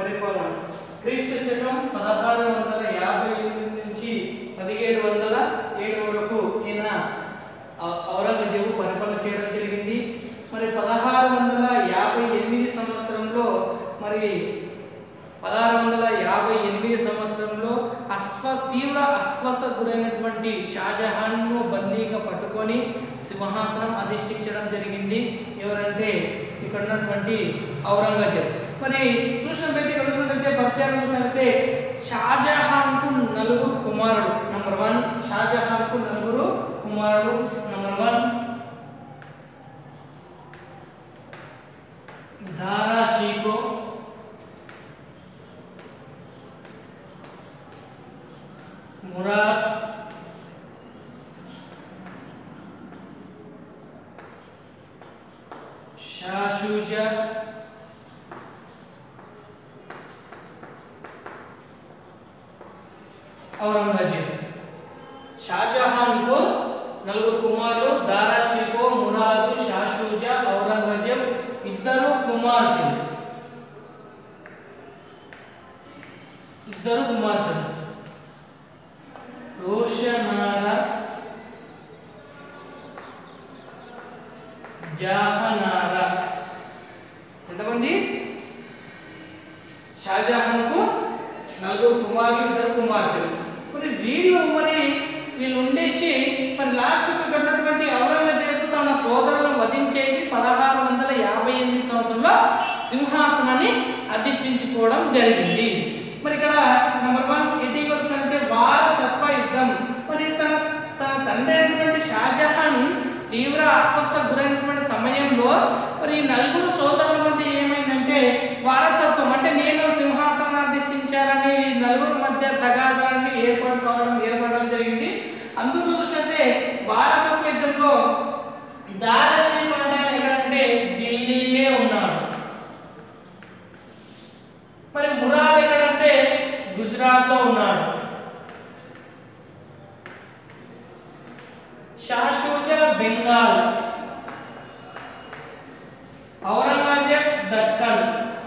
పరిపాలన క్రీస్తు శకం పదహారు వందల యాభై ఎనిమిది నుంచి పదిహేడు వందల ఏడు వరకు ఈయన ఔ- ఔరంగజేబు పరిపాలన చేయడం జరిగింది మరి పదహారు వందల యాభై ఎనిమిది సంవత్సరంలో మరి పదహారు వందల యాభై ఎనిమిది సంవత్సరంలో అస్వ తీవ్ర అస్వస్థ గురైనటువంటి షాజహాన్ను బందీగా పట్టుకొని సింహాసనం అధిష్ఠించడం జరిగింది ఎవరంటే ఇక్కడ ఉన్నటువంటి ఔరంగజేబ్ మరి చూసినట్లయితే ఇక్కడ చూసినట్లయితే పరిచయం చూసినట్లయితే షాజహాన్కు నలుగురు కుమారుడు నంబర్ వన్ షాజహాన్కు నలుగురు కుమారుడు నంబర్ వన్ దారా షీకో మురాద్ షాషూజా ఔరంగజేబ్ షాజహాన్కు నలుగురు కుమారులు దారా షికో మురాదు షాషూజా ఔరంగజేబ్ ఇద్దరు కుమార్తెలు ఇద్దరు కుమార్తెలు రోషనార జహానార ఎంతమంది షాజహాన్కు నలుగురు కుమారులు ఇద్దరు కుమార్తెలు మరి వీళ్ళు మరి వీళ్ళు ఉండేసి మరి లాస్ట్కి ఇక్కడ ఉన్నటువంటి ఔరంగజేబు తన సోదరులను వధించేసి పదహారు వందల యాభై ఎనిమిది సంవత్సరంలో సింహాసనాన్ని అధిష్ఠించుకోవడం జరిగింది మరి ఇక్కడ నెంబర్ వన్ ఎటీవల్స్ అంటే వారసత్వ యుద్ధం మరి తన తన తండ్రి అయినటువంటి షాజహాన్ తీవ్ర అస్వస్థ గురైనటువంటి సమయంలో మరి ఈ నలుగురు సోదరుల మధ్య ఏమైందంటే వారసత్వం అంటే నేను సింహాసనం అధిష్ఠించాలని ఈ నలుగురు మధ్య తగాదాన్ని ఏర్పాటు కావడం ఏర్పడడం జరిగింది అందుకు చూసినట్టే వారసత్వ యుద్ధంలో దారశీల్ అంటే ఆయన ఎక్కడంటే ఢిల్లీయే ఉన్నాడు మరి మురాద్ ఎక్కడంటే గుజరాత్ లో ఉన్నాడు షాషూజా బెంగాల్ ఔరంగజేబ్ దక్కన్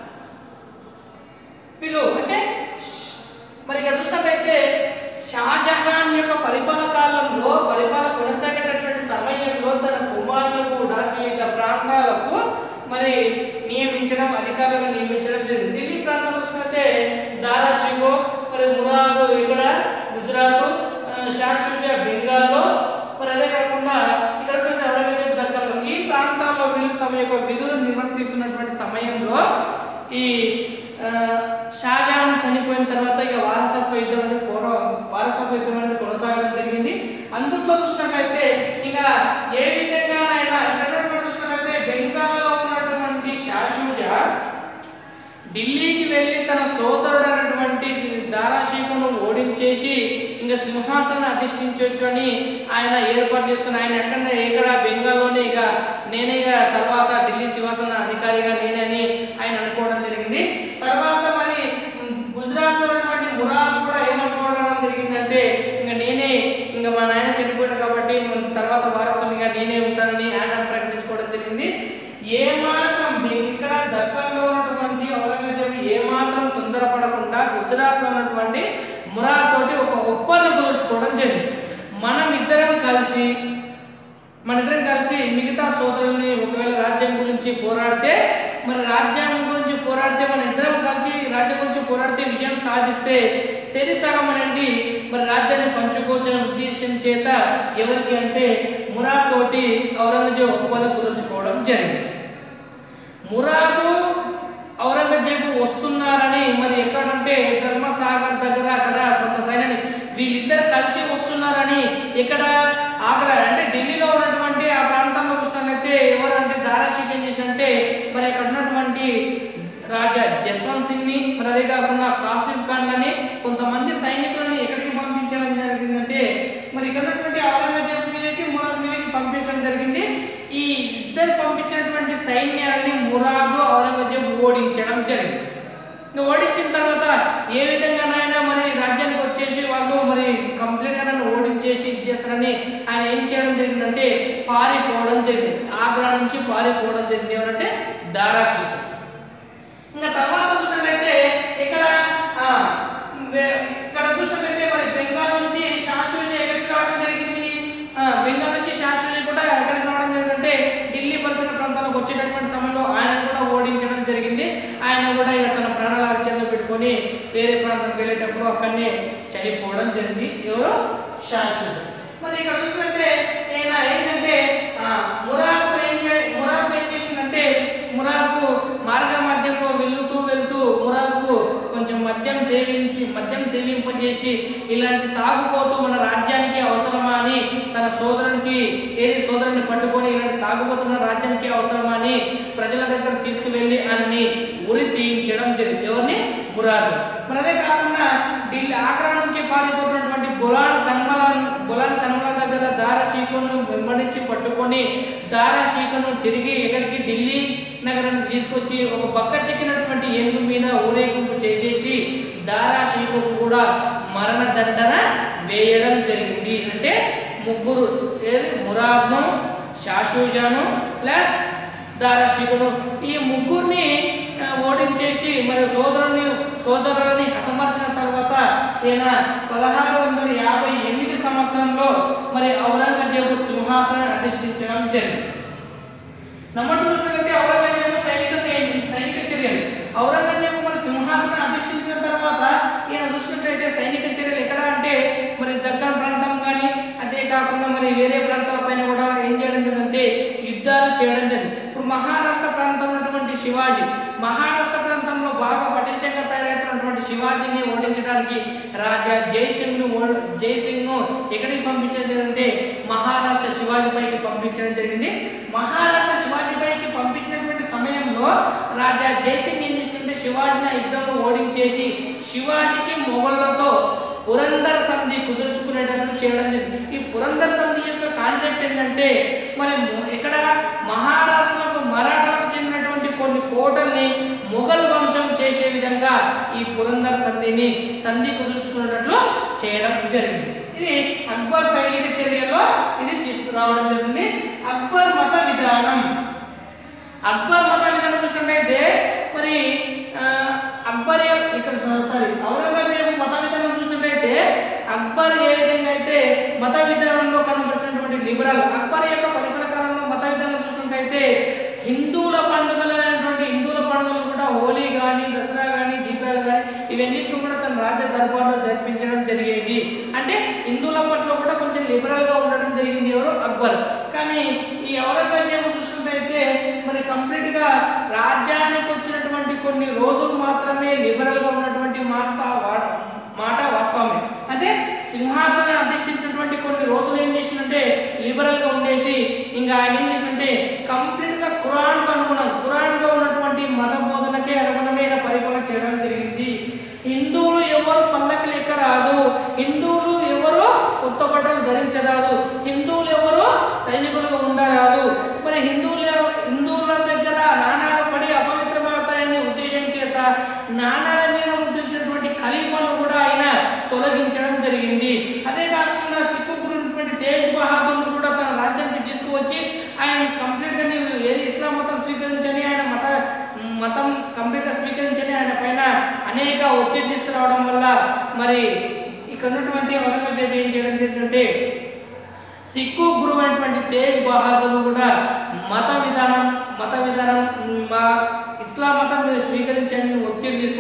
వీళ్ళు అంటే ష్- మరి ఇక్కడ చూసినట్లయితే షాజహాన్ యొక్క పరిపాలన కాలంలో పరిపాలన కొనసాగేటటువంటి సమయంలో తన కుమారులు కూడా వివిధ ప్రాంతాలకు మరి నియమించడం అధికారులను నియమించడం జరిగింది ఢిల్లీ ప్రాంతంలో చూసినట్లయితే దారా షిగో మరి మురాదు ఇక్కడ గుజరాత్ షాషుజా బెంగాల్లో మరి అదే కాకుండా ఇక్కడ చూస్తే ఔరంగజేబ్ దక్కన్లో ఈ ప్రాంతాల్లో వీళ్ళు తమ యొక్క విధులను నిర్వర్తిస్తున్నటువంటి సమయంలో ఈ ఆ, షాజహాన్ చనిపోయిన తర్వాత ఇక వారసత్వ యుద్ధం అనేది పూర్వ వారసత్వ యుద్ధం అనేది కొనసాగడం జరిగింది అందులో చూసినట్లయితే ఇంకా ఏ విధంగానైనా ఇక్కడ ఉన్నటువంటి చూసినట్లయితే బెంగాల్లో ఉన్నటువంటి షాషూజా ఢిల్లీకి వెళ్ళి తన సోదరుడు అయినటువంటి దారాషీకును ఓడించేసి ఇంకా సింహాసనం అధిష్ఠించవచ్చు అని ఆయన ఏర్పాటు చేసుకుని ఆయన ఎక్కడ ఎక్కడ బెంగాల్లోనే ఇక నేనే ఇక తర్వాత ఢిల్లీ సింహాసన అధికారిగా నేనే అని ఆయన అనుకోవడం జరిగింది తర్వాత మరి ఉమ్, గుజరాత్లో ఉన్నటువంటి మురాద్ కూడా ఏమనుకోవడం జరిగిందంటే ఇంకా నేనే ఇంకా మా నాయన చనిపోయాడు కాబట్టి మన తర్వాత వారసునిగా నేనే ఉంటానని ఆయన ప్రకటించుకోవడం జరిగింది ఏమాత్రం బె- ఇక్కడ దక్కన్లో ఉన్నటువంటి ఔరంగజేబు ఏమాత్రం తొందరపడకుండా గుజరాత్లో ఉన్నటువంటి మురాద్ తోటి ఒక ఒప్పందం కుదుర్చుకోవడం జరిగింది మనం ఇద్దరం కలిసి మన ఇద్దరం కలిసి మిగతా సోదరుల్ని ఒకవేళ రాజ్యం గురించి పోరాడితే మరి రాజ్యాంగం గురించి పోరాడితే మన ఇద్దరం కలిసి రాజ్యం గురించి పోరాడితే విజయం సాధిస్తే శరి సగం అనేది మరి రాజ్యాన్ని పంచుకోవచ్చిన ఉద్దేశం చేత ఎవరికి అంటే మురాద్ తోటి ఔరంగజేబు ఒప్పందం కుదుర్చుకోవడం జరిగింది మురాదు ఔరంగజేబు వస్తున్నారని మరి ఎక్కడంటే ధర్మసాగర్ దగ్గర అక్కడ కొంత సైన్యాన్ని వీళ్ళిద్దరు కలిసి వస్తున్నారని ఇక్కడ ఆగ్రా అంటే ఢిల్లీలో ఉన్నటువంటి ఆ ప్రాంతంలో చూసినట్లయితే ఎవరంటే దారాషిక్ ఏం చేసినంటే మరి అక్కడ ఉన్నటువంటి రాజా జస్వంత్ సింగ్ ని మరి అదే కాకుండా కాసిం ఖాన్ అని కొంతమంది సైనికులని ఎక్కడికి పంపించడం జరిగిందంటే మరి ఇక్కడ ఉన్నటువంటి ఔరంగజేబు మీదకి మురాద్ మీదకి పంపించడం జరిగింది ఈ ఇద్దరు పంపించినటువంటి సైన్యాన్ని మురాదు ఔరంగజేబు ఓడించడం జరిగింది ఇంకా ఓడించిన తర్వాత ఏ విధంగానైనా మరి రాజ్యానికి వచ్చేసి వాళ్ళు మరి కంప్లీట్గా నన్ను ఓడించేసి ఇచ్చేస్తారని ఆయన ఏం చేయడం జరిగిందంటే పారిపోవడం జరిగింది ఆగ్రా నుంచి పారిపోవడం జరిగింది ఎవరంటే దారాషిక్ ఇంకా తర్వాత చూసినట్లయితే వే- ఇక్కడ చూసినట్లయితే మరి బెంగాల్ నుంచి శాస్త్రజీ ఎక్కడికి రావడం జరిగింది ఆ, బెంగాల్ నుంచి శాస్త్రజీ కూడా ఎక్కడికి రావడం జరిగిందంటే ఢిల్లీ పరిసర ప్రాంతాలకు వచ్చేటటువంటి సమయంలో ఆయన కూడా ఓడించడం జరిగింది ఆయన కూడా ఇక తన ప్రాణాలు చేతిలో పెట్టుకొని వేరే ప్రాంతానికి వెళ్ళేటప్పుడు అక్కడనే చనిపోవడం జరిగింది ఎవరు శాస్త్రజీ మరి ఇక్కడ చూసుకుంటే ఈయన ఏంటంటే ఆ, మురాకు ఏం చే- మురాకు ఏం చేసిందంటే మురాకు మార్గ మధ్యంలో వెళ్తూ వెళ్తూ మురాకు కొంచెం మద్యం సేవించి మద్యం సేవింపజేసి ఇలాంటి తాగుపోతూ మన రాజ్యానికి అవసరమా అని తన సోదరునికి ఏది సోదరుని పట్టుకొని ఇలాంటి తాగుబోతు మన రాజ్యానికి అవసరమా అని ప్రజల దగ్గర తీసుకువెళ్ళి అన్ని ఉరి తీయించడం జరిగింది ఎవరిని మురాదు మరి అదే కాకుండా ఢిల్లీ ఆగ్రా నుంచి పారిపోతున్నటువంటి బొలాన్ కన్మల బొలాన్ కన్మల దగ్గర దారా షీకును వెంబడించి పట్టుకొని దారా షీకును తిరిగి ఎక్కడికి ఢిల్లీ నగరానికి తీసుకొచ్చి ఒక బక్క చెక్కినటువంటి ఏనుగు మీద ఊరేగింపు చేసేసి దారా షీకుకు కూడా మరణ దండన వేయడం జరిగింది అంటే ముగ్గురు ఏది మురాద్ను షాషూజాను ప్లస్ దారాశికుడు ఈ ముగ్గురిని ఆ, ఓడించేసి మరి సోదరుని సోదరులని హతమర్చిన తర్వాత ఈయన పదహారు వందల యాభై ఎనిమిది సంవత్సరంలో మరి ఔరంగజేబు సింహాసనం అధిష్ఠించడం జరిగింది నెంబర్ టూ చూసినట్లయితే ఔరంగజేబు సైనిక సైని- సైనిక చర్యలు ఔరంగజేబు మరి సింహాసనం అధిష్ఠించిన తర్వాత ఈయన చూసినట్లయితే సైనిక చర్యలు ఎక్కడ అంటే మరి దక్కన్ ప్రాంతం కానీ అదే కాకుండా మరి వేరే ప్రాంతాల పైన కూడా ఏం చేయడం జరిగిందంటే యుద్ధాలు చేయడం జరిగింది ఇప్పుడు మహారాష్ట్ర ప్రాంతంలో ఉన్నటువంటి శివాజీ మహారాష్ట్ర ప్రాంతంలో బాగా పటిష్టంగా తయారైనటువంటి శివాజీని ఓడించడానికి రాజా జైసింగ్ ను జైసింగ్ ను ఎక్కడికి పంపించడం జరిగిందంటే మహారాష్ట్ర శివాజీ పైకి పంపించడం జరిగింది మహారాష్ట్ర శివాజీ పైకి పంపించినటువంటి సమయంలో రాజా జైసింగ్ ఏం చేసిందంటే శివాజీని ఆ యుద్ధంలో ఓడించేసి శివాజీకి మొఘళ్ళతో పురందర్ సంధి కుదుర్చుకునేటట్లు చేయడం జరిగింది ఈ పురందర్ సంధి యొక్క కాన్సెప్ట్ ఏంటంటే మరి మొ- ఇక్కడ మహారాష్ట్రకు మరాఠాలకు చెందినటువంటి కొన్ని కోటల్ని మొఘల్ వంశం చేసే విధంగా ఈ పురందర్ సంధిని సంధి కుదుర్చుకునేటట్లు చేయడం జరిగింది ఇది అక్బర్ సైనిక చర్యలో ఇది తీసుకురావడం జరిగింది అక్బర్ మత విధానం అక్బర్ మత విధానం చూసినట్టయితే మరి ఆ, అక్బర్ ఏ- ఇక్కడ సారీ ఔరంగజేబు మత విధానం చూసినట్టయితే అక్బర్ ఏ విధంగా అయితే మత విధానంలో కనబరిచినటువంటి లిబరల్ అక్బర్ యొక్క పరిపాలన కాలంలో మత విధానం చూసినట్టయితే హిందువుల పండుగలు అనేటువంటి హిందువుల పండుగలు కూడా హోలీ కానీ దసరా కానీ దీపావళి కానీ ఇవన్నిటిని కూడా తన రాజ్య దర్బార్లో జరిపించడం జరిగేది అంటే హిందువుల పట్ల కూడా కొంచెం లిబరల్ గా ఉండడం జరిగింది ఎవరు అక్బర్ కానీ ఈ ఔరంగజేబు చూసినట్టయితే మరి కంప్లీట్ గా రాజ్యానికి వచ్చినటువంటి కొన్ని రోజులు మాత్రమే లిబరల్ గా ఉన్నటువంటి మాస్తా వాడ మాట వాస్తవమే అంటే సింహాసనం అధిష్ఠించినటువంటి కొన్ని రోజులు ఏం చేసిందంటే లిబరల్ గా ఉండేసి ఇంకా ఆయన ఏం చేసిందంటే కంప్లీట్ గా ఖురాన్ కు అనుగుణం ఖురాన్ లో ఉన్నటువంటి మత బోధనకే అనుగుణంగా ఆయన పరిపాలన చేయడం జరిగింది హిందువులు ఎవరు పల్లకి లెక్క రాదు హిందువులు ఎవరు కొత్త బట్టలు ధరించరాదు హిందువులు ఎవరు సైనికులుగా ఉండరాదు మరి హిందువుల హిందువుల దగ్గర నాణాలు పడి అపవిత్రమవుతాయనే ఉద్దేశం చేత నాణాల మీద ముద్రించినటువంటి ఖలీఫాను కూడా ఆయన తొలగించడం జరిగింది అదే కాకుండా సిక్కు గురున్నటువంటి తేజ్ బహాదూర్ను కూడా తన రాజ్యానికి తీసుకువచ్చి ఆయన కంప్లీట్గా నీవు ఏది ఇస్లాం మతం స్వీకరించని ఆయన మత మతం కంప్లీట్గా స్వీకరించని ఆయన పైన అనేక ఒత్తిడి తీసుకురావడం వల్ల మరి ఇక్కడ ఉన్నటువంటి ఔరంగజేబు ఏం చేయడం జరిగిందంటే సిక్కు గురువు అయినటువంటి తేజ్ బహాదూర్ కూడా మత విధానం మత విధానం మా ఇస్లాం మతం మీరు స్వీకరించండి ఒత్తిడి తీసుకు